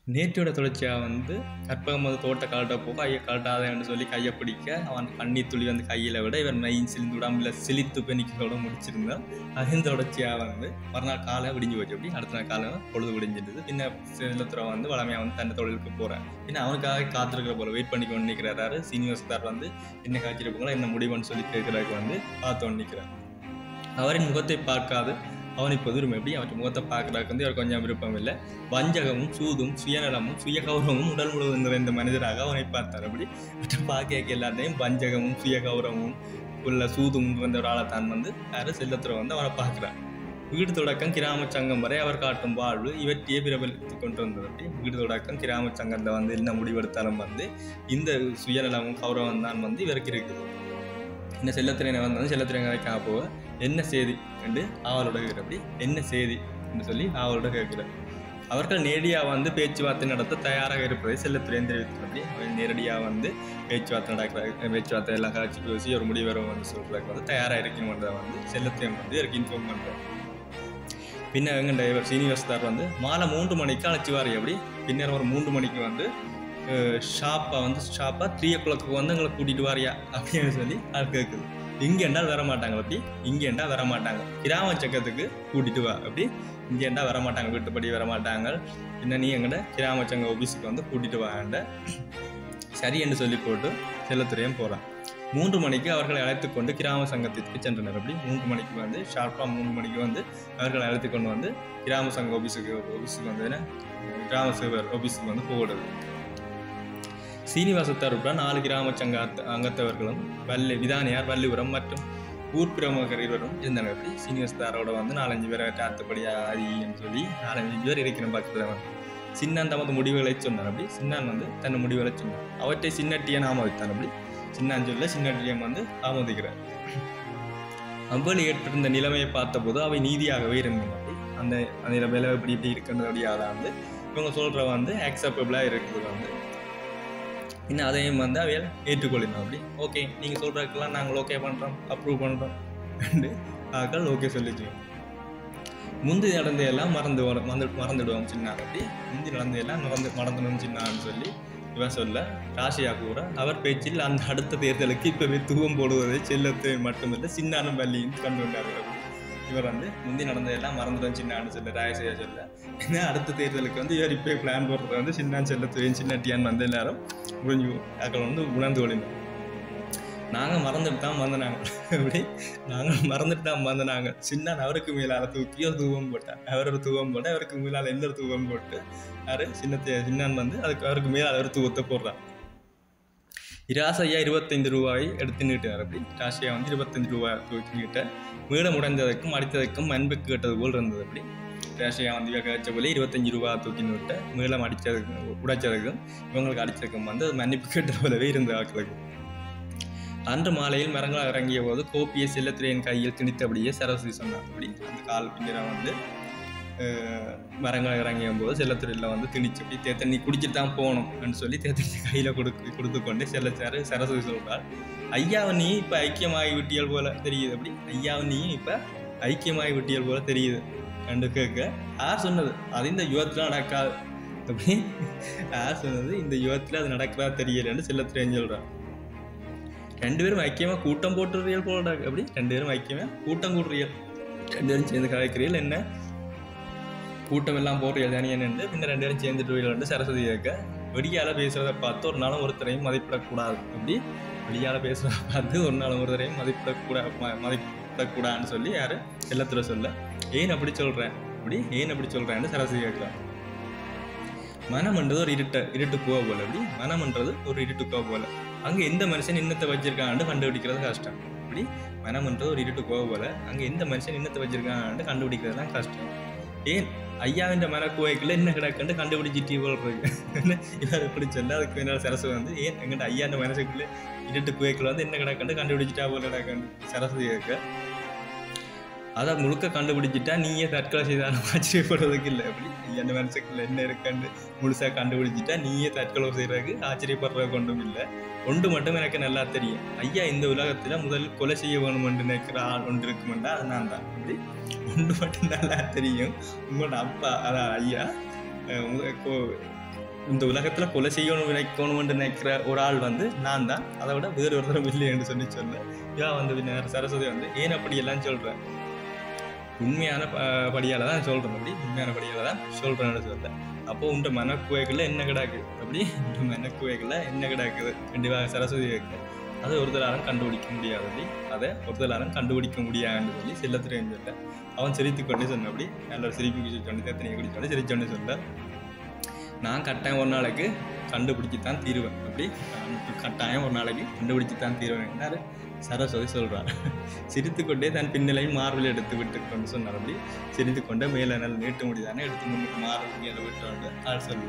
நேற்றோட தொடர்ச்சியாக வந்து கற்பகம் வந்து தோட்ட கழட்ட போக ஐயா கழட்டாதேன்னு சொல்லி கையை பிடிக்க அவன் கண்ணீர் துளி வந்து கையில் விட இவர் நெய்யின் சிலிந்து உடம்புல சிலித்து பெணிக்கோட முடிச்சிருந்தான் அதன் தொடர்ச்சியாக வந்து மறுநாள் காலை விடிஞ்சு போச்சு அப்படி அடுத்த நாள் காலை பொழுது விடிஞ்சிடுது பின்ன செல்லத்துறை வந்து வளமையாக வந்து தன்னை தொழிலுக்கு போகிறேன் பின்ன அவனுக்காக காத்திருக்கிற போல வெயிட் பண்ணி கொண்டு நிற்கிறாரு சீனிவாசத்தார் வந்து என்ன காய்ச்சிருப்பாங்களோ என்ன முடிவுன்னு சொல்லி கேட்குறதுக்கு வந்து பார்த்து கொண்டு நிற்கிறார் அவரின் முகத்தை பார்க்காது அவன் இப்போ விரும்பும் எப்படி அவன் முகத்தை பார்க்கறதுக்கு வந்து அவர் கொஞ்சம் விருப்பம் இல்லை வஞ்சகமும் சூதும் சுயநலமும் சுயகௌரவமும் உடல் முழுவதும் நிறைந்த மனிதராக அவனை பார்த்தார் அப்படி மற்ற பார்க்க எல்லாத்தையும் வஞ்சகமும் சுயகௌரவமும் உள்ள சூதும் நிறைந்த ஒரு ஆளை தான் வந்து யாரு செல்லத்துறை வந்து அவனை பார்க்குறான் வீடு தொடக்கம் கிராம சங்கம் வரை அவர் காட்டும் வாழ்வு இவற்றையே பிரபலித்து கொண்டு வந்தது அப்படி வீடு தொடக்கம் கிராம சங்கத்தில் வந்து என்ன முடிவெடுத்தாலும் வந்து இந்த சுயநலமும் கௌரவம் தான் வந்து இவருக்கு இருக்குது இந்த செல்லத்திரையனை வந்தாலும் செல்லத்திரையன் கதைக்காக போக என்ன செய்தி என்று ஆவலோட கேட்குற அப்படி என்ன செய்தி என்று சொல்லி ஆவலோட கேட்குறார் அவர்கள் நேரடியாக வந்து பேச்சுவார்த்தை நடத்த தயாராக இருப்பதை செல்லத்துறையன் தெரிவித்தார் அப்படி அவன் நேரடியாக வந்து பேச்சுவார்த்தை நடக்கிற பேச்சுவார்த்தை எல்லாம் காட்சி பேசி ஒரு முடிவரும் வந்து சொல்கிறதுக்கு வந்து தயாராக இருக்கணுன்றதை வந்து செல்லத்தையும் வந்து எனக்கு இன்ஃபார்ம் பண்ணுறேன் பின்ன எங்கள் டிரைவர் சீனிவாஸ்தார் வந்து மாலை மூன்று மணிக்கு அழைச்சிவார் அப்படி பின்னர் ஒரு மூன்று மணிக்கு வந்து ஷாப்பாக வந்து ஷாப்பாக த்ரீ ஓ கிளாக்கு வந்து எங்களை கூட்டிகிட்டு வாரியா அப்படின்னு சொல்லி அது கேட்குது இங்கேண்டா வர மாட்டாங்க அப்படி இங்கேண்டா வர மாட்டாங்க கிராம சக்கத்துக்கு கூட்டிட்டு வா அப்படி இங்கேண்டா வர மாட்டாங்க வீட்டுப்படி வர மாட்டாங்க என்ன நீ எங்கட கிராம சங்க ஆஃபீஸுக்கு வந்து கூட்டிட்டு வாண்ட சரி என்று சொல்லி போட்டு செல்லத்துறையும் போகிறான் மூன்று மணிக்கு அவர்களை அழைத்து கொண்டு கிராம சங்கத்திற்கு சென்றனர் அப்படி மூன்று மணிக்கு வந்து ஷார்ப்பாக மூணு மணிக்கு வந்து அவர்களை அழைத்து கொண்டு வந்து கிராம சங்க ஆஃபீஸுக்கு ஆஃபீஸுக்கு வந்து என்ன கிராம சேவர் ஆஃபீஸுக்கு வந்து போகிறது சீனிவாசத்தார் உட்பட நாலு கிராம சங்க அத்த- அங்கத்தவர்களும் வள்ளி விதானியார் வள்ளிபுரம் மற்றும் ஊர் பிரமுகர் இருவரும் இருந்தாங்க அப்படி சீனிவாசத்தாரோட வந்து நாலஞ்சு பேரை ஆத்துப்படியா அதின்னு சொல்லி நாலஞ்சு பேர் இருக்கிற பக்கத்தில் வந்து சின்னான் தமது முடிவுகளை சொன்னார் அப்படி சின்னான் வந்து தன் முடிவுகளை சொன்னார் அவற்றை சின்னட்டியன் ஆமோதித்தான் அப்படி சின்னான் சொல்ல சின்னட்டியம் வந்து ஆமோதிக்கிறார் அவ்வளவு ஏற்றிருந்த நிலைமையை பார்த்தபோது அவை நீதியாகவே இருந்தன அப்படி அந்த அந்த நிலைமையில இப்படி இப்படி இருக்கின்றபடியாக வந்து இவங்க சொல்ற வந்து அக்செப்டபுளாக இருக்குது வந்து இன்னும் அதையும் வந்து அவையால் ஏற்றுக்கொள்ளணும் அப்படி ஓகே நீங்கள் சொல்கிறதுக்கெல்லாம் நாங்கள் ஓகே பண்ணுறோம் அப்ரூவ் பண்ணுறோம் ரெண்டு ஆக்கள் ஓகே சொல்லிக்குவோம் முந்தி நடந்தையெல்லாம் மறந்து வர- மறந்து மறந்துடுவோம் சின்ன அப்படி முந்தி நடந்தையெல்லாம் மறந்து மறந்துடும் சின்னான்னு சொல்லி இவன் சொல்ல ராசியா கூற அவர் பேச்சில் அந்த அடுத்த தேர்தலுக்கு இப்பவே தூவம் போடுவதை செல்லத்தை மட்டுமில்லை சின்னானும் பள்ளியும் கண்டு கொண்டார்கள் அப்படி. இவர் வந்து முந்தி நடந்ததெல்லாம் மறந்துடும் சின்னான்னு சொல்ல ராயசையா சொல்ல ஏன்னா அடுத்த தேர்தலுக்கு வந்து இவர் இப்போ பிளான் போடுறது வந்து சின்னான் செல்லத்துவையும் சின்னட்டியான் வந்து எல்லாரும் புரிஞ்சு அக்கள் வந்து உணர்ந்து கொள்ளினோம் நாங்கள் மறந்துட்டு தான் வந்தனாங்க அப்படி நாங்கள் மறந்துட்டு தான் வந்தனாங்க சின்ன அவருக்கு மேலால தூக்கி ஒரு தூவம் போட்டார் அவர் ஒரு தூவம் போட்டு அவருக்கு மேலால எந்த ஒரு தூவம் போட்டு யாரு சின்னத்தை சின்னான் வந்து அதுக்கு அவருக்கு மேலால ஒரு தூவத்தை போடுறான் இராசையா இருபத்தைந்து ரூபாய் எடுத்து நீட்டார் அப்படி ராசையா வந்து இருபத்தஞ்சு ரூபாய் தூக்கி நீட்ட மீளம் உடைந்ததற்கும் அடித்ததற்கும் அன்புக்கு கேட்டது போல் இருந்தது அப்படி ராசையா வந்து இவங்க வச்ச போல இருபத்தஞ்சு ரூபாய் தூக்கி நீட்ட மீளம் அடித்ததுக்கும் உடைச்சதுக்கும் இவங்களுக்கு அடித்ததுக்கும் வந்து அது மன்னிப்பு கேட்டது போலவே இருந்த ஆட்களுக்கு அன்று மாலையில் மரங்கள் இறங்கிய போது கோப்பியை செல்லத்திரையின் கையில் திணித்தபடியே சரஸ்வதி சொன்னார் அப்படி அந்த கால் பின்னரா வந்து அஹ், மரங்கள் இறங்கிய போது செல்லத்துறையில் வந்து திணிச்சு அப்படி தேத்த நீ குடிச்சிட்டு தான் போகணும் அப்படின்னு சொல்லி தேத்தனி கையில் கொடுத்து கொடுத்து கொண்டு செல்லச்சாரு சரஸ்வதி சொல்றார் ஐயாவை நீ இப்போ ஐக்கியமாகி விட்டியல் போல தெரியுது அப்படி ஐயாவை நீ இப்போ ஐக்கியமாகி விட்டியல் போல தெரியுது கண்டு கேட்க யார் சொன்னது அது இந்த யுவத்தில் நடக்காது அப்படி யார் சொன்னது இந்த யுவத்தில் அது நடக்கிறா தெரியலன்னு செல்லத்துறையன் சொல்கிறார் ரெண்டு பேரும் ஐக்கியமாக கூட்டம் போட்டுறியல் போல அப்படி ரெண்டு பேரும் ஐக்கியமாக கூட்டம் கூட்டுறியல் ரெண்டு பேரும் சேர்ந்து கலைக்கிறீர்கள் என்ன கூட்டம் எல்லாம் போடுறியல் தனியன்னு பின்ன ரெண்டு பேரும் சேர்ந்துட்டு வந்து சரஸ்வதி கேட்க வெடியால பேசுறத பார்த்து ஒரு நாளும் ஒருத்தரையும் மதிப்பிடக்கூடாது அப்படி வெளியால பேசுறத பார்த்து ஒரு நாளும் ஒருத்தரையும் மதிப்பிடக்கூடா ம- மதிப்பிடக்கூடாதுன்னு சொல்லி யாரு செல்லத்துல சொல்ல ஏன் அப்படி சொல்றேன் அப்படி ஏன் அப்படி சொல்றேன்னு சரஸ்வதி கேட்கலாம் மனம்ன்றது ஒரு இருட்ட இருட்டு போக போல அப்படி மனம்ன்றது ஒரு இருட்டு போக போல அங்க எந்த மனுஷன் இன்னத்தை வச்சிருக்கான்னு கண்டுபிடிக்கிறது கஷ்டம் இப்படி மனம்ன்றது ஒரு இருட்டு போக போல அங்க எந்த மனுஷன் இன்னத்தை வச்சிருக்கான்னு கண்டுபிடிக்கிறதுலாம் கஷ்டம் ஏன் ஐயாவின் மனக்குவைக்குள்ள என்ன கிடக்குன்னு கண்டுபிடிச்சிட்டு போடுறது இவர் எப்படி சொல்ல அதுக்கு பின்னால் சரஸ்வதி வந்து ஏன் எங்கிட்ட ஐயாண்ட மனசுக்குள்ள இருட்டு குவைக்குள்ள வந்து என்ன கிடக்குன்னு கண்டுபிடிச்சிட்டா போல கிடக்குன்னு சரஸ்வதி கேட்க அதை முழுக்க கண்டுபிடிச்சிட்டா நீயே தற்கொலை செய்தாலும் ஆச்சரியப்படுறதுக்கு இல்லை அப்படி ஐயாண்ட மனசுக்குள்ள என்ன இருக்குன்னு முழுசா கண்டுபிடிச்சிட்டா நீயே தற்கொலை செய்யறதுக்கு ஆச்சரியப்படுறது ஒன்றும் இல்லை ஒன்று மட்டும் எனக்கு நல்லா தெரியும் ஐயா இந்த உலகத்துல முதலில் கொலை செய்ய வேணும் என்று நினைக்கிற ஆள் ஒன்று இருக்குமெண்டா அது நான் தான் அப்படி ஒன்று மட்டும் நல்லா தெரியும் உங்களோட அப்பா அதான் ஐயா அஹ் உங்க- கொ- இந்த உலகத்தில் கொலை செய்யணும் நினைக்கணும்னு நினைக்கிற ஒரு ஆள் வந்து நான் தான் அதை விட வேறு ஒருத்தரும் இல்லைன்னு சொல்லி சொல்ல யா வந்து பின்னர் சரஸ்வதி வந்து ஏன் அப்படி எல்லாம் சொல்கிறேன் உண்மையான ப- படியால தான் சொல்கிறேன் அப்படி உண்மையான படியால தான் சொல்கிறேன்னு சொல்ல அப்போ உண்ட மனக்குவைகளில் என்ன கிடாக்கு அப்படி உண்ட மனக்குவைகளில் என்ன கிடாக்குது கண்டிப்பாக சரஸ்வதி கேட்க அதை ஒருத்தராலும் கண்டுபிடிக்க முடியாது அப்படி அதை ஒருத்தராலும் கண்டுபிடிக்க முடியாதுன்னு சொல்லி செல்லத்துறையும் சொல்ல அவன் சிரித்து கொண்டு சொன்ன அப்படி நல்ல சிரிப்பு சொன்னி எத்தனை குடிச்சோன்னு சிரிச்சோன்னு சொல்ல நான் கட்டாயம் ஒரு நாளைக்கு கண்டுபிடிச்சி தான் தீருவேன் அப்படி நான் கட்டாயம் ஒரு நாளைக்கு கண்டுபிடிச்சி தான் தீருவேன் என்னாரு சரஸ்வதி சொல்கிறார் சிரித்துக்கொண்டே தன் பின்னலையும் மார்பில் எடுத்து விட்டு கொண்டு சொன்னார் அப்படி சிரித்து கொண்டே மேலே நல்ல நீட்டு முடிதானே எடுத்து முன்னுக்கு மார்பில் மேலே விட்டு வந்து ஆள் சொல்லு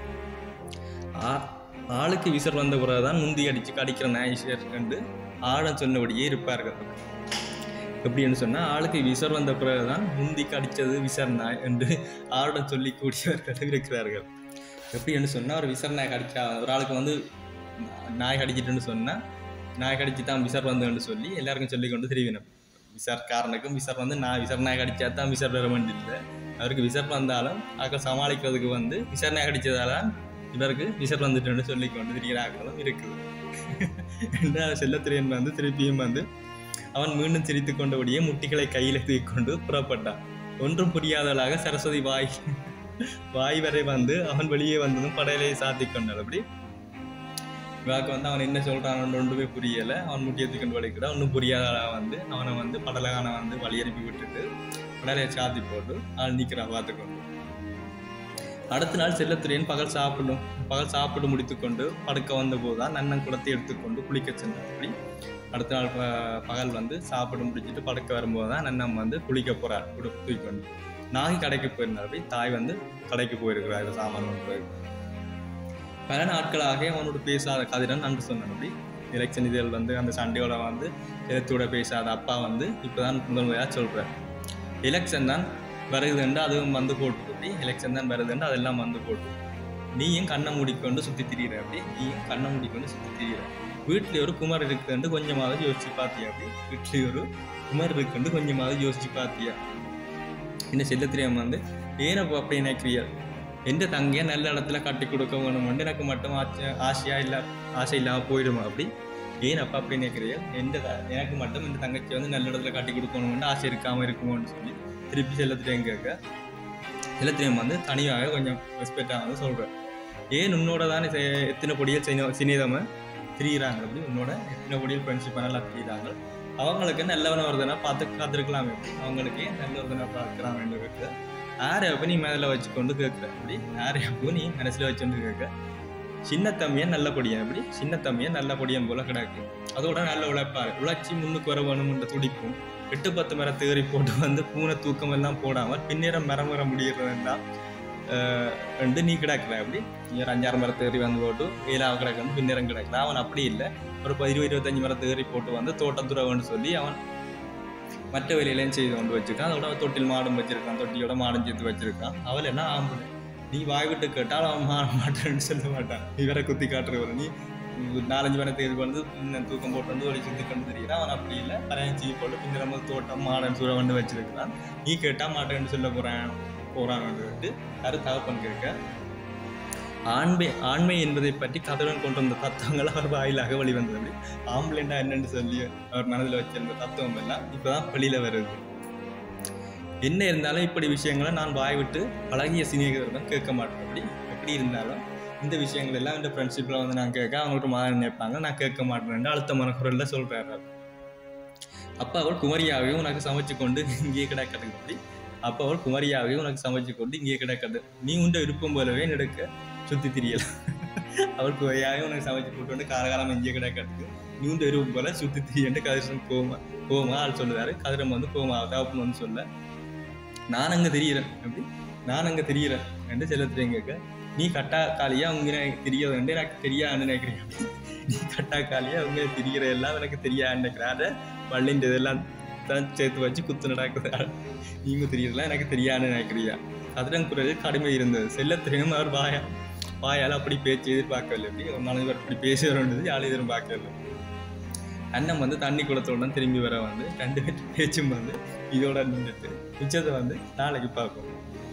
ஆ- ஆளுக்கு விசர் வந்த பிறகுதான் முந்தி அடிச்சு கடிக்கிற நாயிஷர் கண்டு ஆழம் சொன்னபடியே இருப்பார்கள் எப்படின்னு சொன்னால் ஆளுக்கு விசர் வந்த பிறகுதான் முந்தி கடிச்சது விசர் நாய் என்று ஆளுடன் சொல்லி கூடியவர்கள் இருக்கிறார்கள் எப்படின்னு சொன்னால் ஒரு விசர் நாய் கடிச்சா ஒரு ஆளுக்கு வந்து நாய் கடிச்சிட்டுன்னு சொன்னால் நாய் கடிச்சு தான் விசர் வந்ததுன்னு சொல்லி எல்லாருக்கும் சொல்லி கொண்டு தெரியணும் விசர்காரனுக்கும் விசர் வந்து நான் விசர் நாய் கடிச்சா தான் விசர் வர வேண்டியதில்லை அவருக்கு விசர் வந்தாலும் அக்க சமாளிக்கிறதுக்கு வந்து விசர் நாய் கடிச்சதால தான் இவருக்கு விசர் வந்துட்டுன்னு சொல்லி கொண்டு திரிகிறார்களும் இருக்குது என்று அவர் செல்லத்திரியன் வந்து திருப்பியும் வந்து அவன் மீண்டும் சிரித்து கொண்டபடியே முட்டிகளை கையில் தூக்கிக்கொண்டு புறப்பட்டான் ஒன்றும் புரியாதவளாக சரஸ்வதி வாய் வாய் வரை வந்து அவன் வெளியே வந்ததும் படையிலே சாத்தி கொண்டாள் அப்படி இவாக்கு வந்து அவன் என்ன சொல்றான் ஒன்றுமே புரியல அவன் முட்டியத்துக்கு கொண்டு வலிக்கிட ஒன்றும் புரியாதவளாக வந்து அவனை வந்து படலகான வந்து வழி அனுப்பி விட்டுட்டு படையிலே சாத்தி போட்டு அவன் நிற்கிறான் பார்த்துக்கொண்டு அடுத்த நாள் செல்லத்துறையன் பகல் சாப்பிடும் பகல் சாப்பிட்டு முடித்துக்கொண்டு படுக்க வந்த போதுதான் நன்னன் குடத்தை எடுத்துக்கொண்டு குளிக்க சென்றார் அப்படி அடுத்த நாள் ப- பகல் வந்து சாப்பிட்டு முடிச்சிட்டு படுக்க வரும்போது தான் நன்னம் வந்து குளிக்க போறார் உடுப்பு தூக்கிக்கொண்டு நாகி கடைக்கு போயிருந்தார் அப்படி தாய் வந்து கடைக்கு போயிருக்கிறார் இந்த சாமான் ஒன்று பல நாட்களாக அவனோடு பேசாத கதிரன் நன்று சொன்னான் அப்படி எலெக்ஷன் இதில் வந்து அந்த சண்டையோட வந்து எழுத்தோட பேசாத அப்பா வந்து இப்போதான் முதல் முறையாக சொல்கிறார் எலெக்ஷன் தான் வருதுண்டு அதுவும் வந்து போட்டு அப்படி எலெக்ஷன் தான் வருதுண்டு அதெல்லாம் வந்து போட்டு நீயும் கண்ணை மூடிக்கொண்டு சுற்றி திரியிற அப்படி நீயும் கண்ணை மூடிக்கொண்டு சுற்றி திரியிற வீட்டில் ஒரு குமார் இருக்குதுன்னு கொஞ்சமாவது யோசிச்சு பார்த்தியா அப்படி வீட்டில் ஒரு குமார் இருக்குன்னு கொஞ்சமாவது யோசிச்சு பார்த்தியா இந்த செல்லத்திரியம் வந்து ஏன் அப்போ அப்படி நினைக்கிறியா எந்த தங்கையை நல்ல இடத்துல கட்டி கொடுக்க வேணும்னு எனக்கு மட்டும் ஆச்ச- ஆசையா இல்லை ஆசை இல்லாமல் போயிடுமா அப்படி ஏன் அப்பா அப்படி நினைக்கிறியா எந்த த- எனக்கு மட்டும் இந்த தங்கச்சி வந்து நல்ல இடத்துல கட்டி கொடுக்கணும்னு ஆசை இருக்காமல் இருக்குமோன்னு சொல்லி திருப்பி செல்லத்திரியம் கேட்க செல்லத்திரியம் வந்து தனியாக கொஞ்சம் ரெஸ்பெக்டாக வந்து சொல்கிறேன் ஏன் உன்னோட தானே செ- எத்தனை பொடியில் சின சினிதம திரியிறாங்க அப்படி உன்னோட எத்தனை பொடியில் ஃப்ரெண்ட்ஷிப் நல்லா திரியிறாங்க அவங்களுக்கு நல்லவன வருதுன்னா பார்த்து காத்திருக்கலாமே அவங்களுக்கு ஏன் நல்ல வருதுன்னா பார்க்கலாம் வேண்டும் இருக்கு யாரை அப்போ நீ மேலே வச்சுக்கொண்டு கேட்குற அப்படி யாரை அப்போ நீ மனசில் வச்சுட்டு கேட்க சின்ன தம்பியன் நல்ல பொடியன் அப்படி சின்ன தம்பியன் நல்ல பொடியன் போல கிடக்கு அதோட நல்ல உழைப்பாரு உழைச்சி முன்னுக்கு வர வேணும்ன்ற துடிப்பும் எட்டு பத்து மரத்தை ஏறி போட்டு வந்து பூனை தூக்கம் எல்லாம் போடாமல் பின்னேறம் மரம் வர முடியறதுலாம் ரெண்டு நீ கிடக்கல அப்படி நீ ஒரு அஞ்சாறு மரத்தை ஏறி வந்து போட்டு ஏழாவது கிடக்கணும் பின்னேறம் கிடக்கல அவன் அப்படி இல்லை ஒரு ப- இருபது இருபத்தஞ்சு மரத்தை ஏறி போட்டு வந்து தோட்டம் துறவன்னு சொல்லி அவன் மற்ற வேலையிலையும் செய்து கொண்டு வச்சிருக்கான் அதோட அவன் தொட்டில் மாடும் வச்சிருக்கான் தொட்டியோட மாடும் சேர்த்து வச்சிருக்கான் அவள் என்ன ஆம்பளை நீ வாய் விட்டு கேட்டால் அவன் மாற மாட்டேன்னு சொல்ல மாட்டான் நீ வேற குத்தி காட்டுறவர் நீ ஒரு நாலஞ்சு மரத்தை இது வந்து இன்னும் தூக்கம் போட்டு வந்து ஒரு சுத்தி கொண்டு தெரியுறான் அவன் அப்படி இல்லை பரையஞ்சி போட்டு பின்ன நம்ம தோட்டம் மாடன் சூற வந்து வச்சிருக்கிறான் நீ கேட்டா மாட்டேன்னு சொல்ல போறான் போறான்னு யாரு தகப்பன் கேட்க ஆண்மை ஆண்மை என்பதை பற்றி கதவன் கொண்டு வந்த தத்துவங்கள் அவர் வாயிலாக வெளிவந்தது அப்படி ஆம்பளைண்டா என்னன்னு சொல்லி அவர் மனதில் வச்சிருந்த தத்துவம் எல்லாம் இப்பதான் வெளியில வருது என்ன இருந்தாலும் இப்படி விஷயங்களை நான் வாய் விட்டு பழகிய சிநேகிதரிடம் கேட்க மாட்டேன் அப்படி எப்படி இருந்தாலும் இந்த விஷயங்கள் எல்லாம் இந்த ஃப்ரெண்ட்ஷிப்பில் வந்து நான் கேட்க அவங்கள்ட்ட மாதிரி நினைப்பாங்க நான் கேட்க மாட்டேன் அழுத்த மனக்குரலில் சொல்கிறாரு அப்போ அவள் குமரியாகவே உனக்கு சமைச்சு கொண்டு இங்கேயே கிடக்கிறது அப்படி அப்போ அவள் குமரியாகவே உனக்கு சமைச்சு கொண்டு இங்கேயே கிடக்கிறது நீ உண்ட விருப்பம் போலவே நடக்க சுற்றி திரியலாம் அவள் குமரியாகவே உனக்கு சமைச்சு போட்டு வந்து காலகாலம் இங்கேயே கிடக்கிறதுக்கு நீ உண்ட விருப்பம் போல சுற்றி திரியன்ட்டு கதிரசன் கோமா கோமா ஆள் சொல்லுவாரு கதிரம் வந்து கோமா தகப்பன் வந்து சொல்ல நான் அங்கே தெரியிறேன் அப்படி நான் அங்கே தெரியிறேன் என்று செல்லத்திரையும் கேட்க நீ கட்டா காலியா உங்க எனக்கு தெரியாது எனக்கு தெரியாதுன்னு நினைக்கிறேன் நீ கட்டா காலியா உங்க தெரிகிற எல்லாம் எனக்கு தெரியாது நினைக்கிறேன் வள்ளின்ற இதெல்லாம் தான் சேர்த்து வச்சு குத்து நடக்குது நீங்க தெரியறதுலாம் எனக்கு தெரியாதுன்னு நினைக்கிறியா கதிரன் குரலில் கடுமை இருந்தது செல்லத்திரையும் அவர் வாயா வாயால் அப்படி பேச்சு எதிர்பார்க்கவில்லை எப்படி ஒரு நாலு பேர் அப்படி பேசி வரணுன்றது யாரும் எதிர்பார்க்கவில்லை அண்ணன் வந்து தண்ணி குளத்தோட திரும்பி வர வந்து ரெண்டு பேர் பேச்சும் வந்து இதோட நின்றுட்டு மிச்சத்தை வந்து நாளைக்கு பார்ப்போம்